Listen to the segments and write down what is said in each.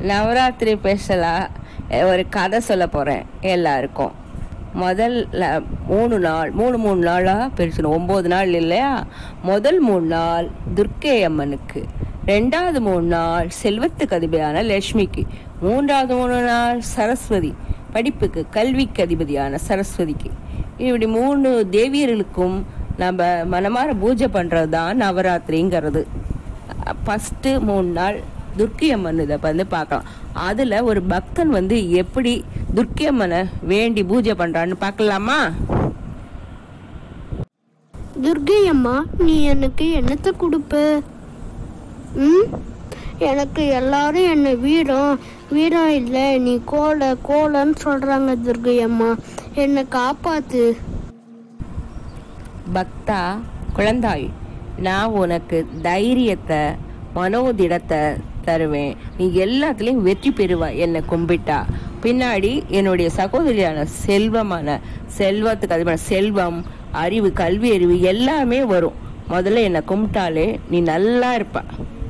நவராத்திரி ஸ்பெஷலாக ஒரு கதை சொல்ல போகிறேன் எல்லாருக்கும் முதல்ல மூணு நாள் மூணு மூணு நாளாக பிரிச்சுணும் ஒம்பது நாள் இல்லையா முதல் மூணு நாள் துர்க்கை அம்மனுக்கு ரெண்டாவது மூணு நாள் செல்வத்துக்கு அதிபதியான லக்ஷ்மிக்கு மூன்றாவது மூணு நாள் சரஸ்வதி படிப்புக்கு கல்விக்கு அதிபதியான சரஸ்வதிக்கு இப்படி மூணு தேவியர்களுக்கும் நம்ம மனமார பூஜை பண்ணுறது தான் நவராத்திரிங்கிறது ஃபஸ்ட்டு மூணு நாள் துர்க்கை அம்மன் இதை வந்து பார்க்கலாம் அதில் ஒரு பக்தன் வந்து எப்படி துர்க்கை அம்மனை வேண்டி பூஜை பண்ணுறான்னு பார்க்கலாமா துர்கை அம்மா நீ எனக்கு என்னத்தை கொடுப்ப ம் எனக்கு எல்லாரும் என்னை வீரம் வீரம் இல்லை நீ கோலை கோலன்னு சொல்கிறாங்க துர்கை அம்மா என்னை காப்பாத்து பக்தா குழந்தாய் நான் உனக்கு தைரியத்தை மனோதிடத்தை தருவேன் நீ எல்லாத்துலேயும் வெற்றி பெறுவாய் என்னை கும்பிட்டா பின்னாடி என்னுடைய சகோதரியான செல்வமான செல்வத்துக்கு அதிகமான செல்வம் அறிவு கல்வி அறிவு எல்லாமே வரும் முதல்ல என்னை கும்பிட்டாலே நீ நல்லா இருப்ப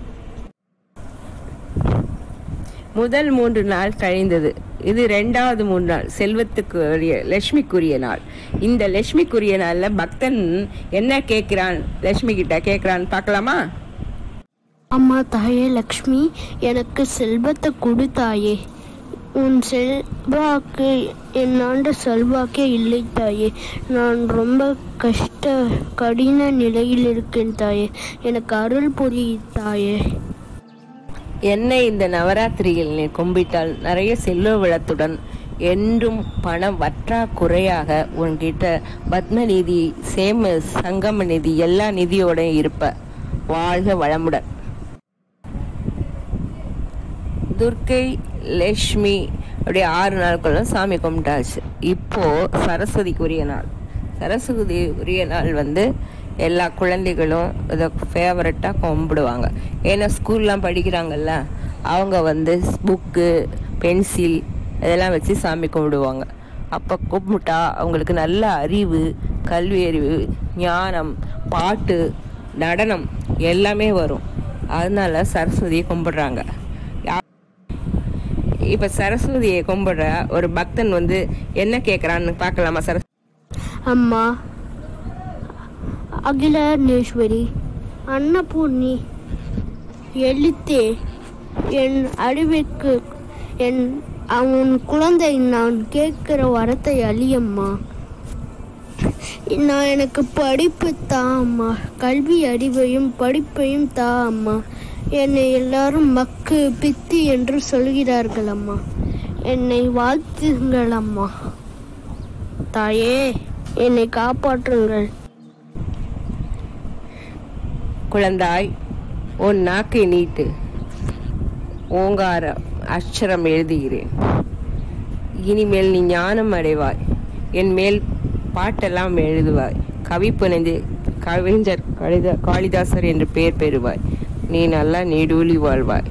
முதல் மூன்று நாள் கழிந்தது இது ரெண்டாவது மூன்று நாள் செல்வத்துக்குரிய லட்சுமிக்குரிய நாள் இந்த லட்சுமிக்குரிய நாளில் பக்தன் என்ன கேட்குறான் லட்சுமி கிட்ட கேட்குறான்னு பார்க்கலாமா அம்மா தாயே லக்ஷ்மி எனக்கு செல்வத்தை கொடு தாயே உன் செல்வாக்கு என்னாண்ட செல்வாக்கே இல்லை தாயே நான் ரொம்ப கஷ்ட கடின நிலையில் இருக்கேன் தாயே எனக்கு அருள் புரி தாயே என்னை இந்த நவராத்திரியில் நீ கும்பிட்டால் நிறைய செல்வ வளத்துடன் என்றும் பணம் வற்றா குறையாக உன்கிட்ட பத்ம நிதி சேம சங்கம நிதி எல்லா நிதியோட இருப்ப வாழ்க வளமுடன் துர்க்கை லக்ஷ்மி அப்படியே ஆறு நாட்களும் சாமி கும்பிட்டாச்சு இப்போ சரஸ்வதிக்குரிய நாள் சரஸ்வதி உரிய நாள் வந்து எல்லா குழந்தைகளும் இதை ஃபேவரட்டாக கும்பிடுவாங்க ஏன்னா ஸ்கூல்லாம் படிக்கிறாங்கல்ல அவங்க வந்து புக்கு பென்சில் இதெல்லாம் வச்சு சாமி கும்பிடுவாங்க அப்போ கும்பிட்டா அவங்களுக்கு நல்ல அறிவு கல்வி அறிவு ஞானம் பாட்டு நடனம் எல்லாமே வரும் அதனால சரஸ்வதியை கும்பிடுறாங்க இப்போ சரஸ்வதியை கும்பிடுற ஒரு பக்தன் வந்து என்ன கேட்குறான்னு பார்க்கலாமா சரஸ் அம்மா அகிலாண்டேஸ்வரி அன்னபூர்ணி எழுத்தே என் அறிவுக்கு என் அவன் குழந்தை நான் கேட்கிற வரத்தை அழியம்மா நான் எனக்கு படிப்பு தா அம்மா கல்வி அறிவையும் படிப்பையும் தா அம்மா என்னை எல்லாரும் மக்கு பித்தி என்று சொல்கிறார்கள் அம்மா என்னை வாழ்த்துங்கள் அம்மா தாயே என்னை காப்பாற்றுங்கள் குழந்தாய் உன் நாக்கை நீட்டு ஓங்கார அக்ஷரம் எழுதுகிறேன் இனிமேல் நீ ஞானம் அடைவாய் என் மேல் பாட்டெல்லாம் எழுதுவாய் கவி புனைந்து கவிஞர் கலித காளிதாசர் என்று பெயர் பெறுவாய் நீ நல்லா நீடூழி வாழ்வாய்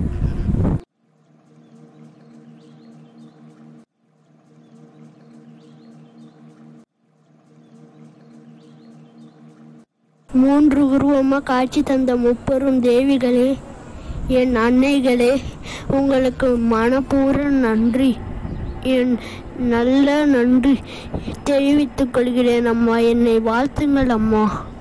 மூன்று உருவமா காட்சி தந்த முப்பெரும் தேவிகளே என் அன்னைகளே உங்களுக்கு மனப்பூர்வ நன்றி என் நல்ல நன்றி தெரிவித்துக் கொள்கிறேன் அம்மா என்னை வாழ்த்துங்கள் அம்மா